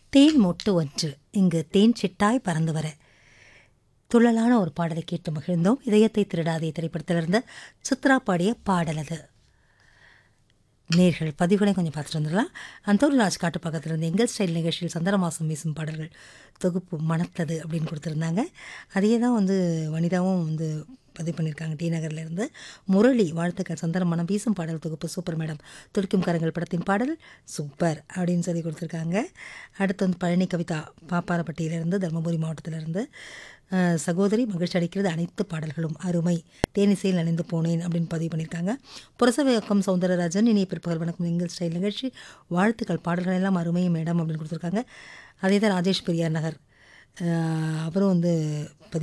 தேன் மொட்டு ஒன்று இங்கு தேன் சிட்டாய் பறந்து வர துள்ளலான ஒரு பாடலை கேட்டு மகிழ்ந்தோம் இதயத்தை திருடாதே திரைப்படத்திலிருந்து சித்ரா பாடிய பாடல் அது நேர்கள் பதிவுகளை கொஞ்சம் பார்த்துட்டு வந்துடலாம் அந்தோர் ராஜ் காட்டு பக்கத்தில் இருந்து எங்கள் ஸ்டைல் நிகழ்ச்சியில் சந்தன மாதம் வீசும் பாடல்கள் தொகுப்பு மணத்தது அப்படின்னு கொடுத்துருந்தாங்க அதையே தான் வந்து வனிதாவும் வந்து பதிவு பண்ணியிருக்காங்க டி நகர்ல இருந்து முரளி வாழ்த்துக்கள் சந்தன மனம் வீசும் பாடல் தொகுப்பு சூப்பர் மேடம் துடிக்கும் கரங்கள் படத்தின் பாடல் சூப்பர் அப்படின்னு சொல்லி கொடுத்துருக்காங்க அடுத்து வந்து பழனி கவிதா பாப்பாரப்பட்டியிலிருந்து தருமபுரி மாவட்டத்திலிருந்து அஹ், சகோதரி மகிழ்ச்சி அளிக்கிறது அனைத்து பாடல்களும் அருமை தேனிசையில் நனைந்து போனேன் அப்படின்னு பதிவு பண்ணியிருக்காங்க புரசவேக்கம் சௌந்தரராஜன் இனிய பிற்பகல் வணக்கம் எங்கள் ஸ்டைல் நிகழ்ச்சி வாழ்த்துக்கள் பாடல்கள் எல்லாம் அருமை மேடம் அப்படின்னு கொடுத்துருக்காங்க அதே தான் ராஜேஷ் பெரியார் நகர் அஹ், அவரும் வந்து பதிவு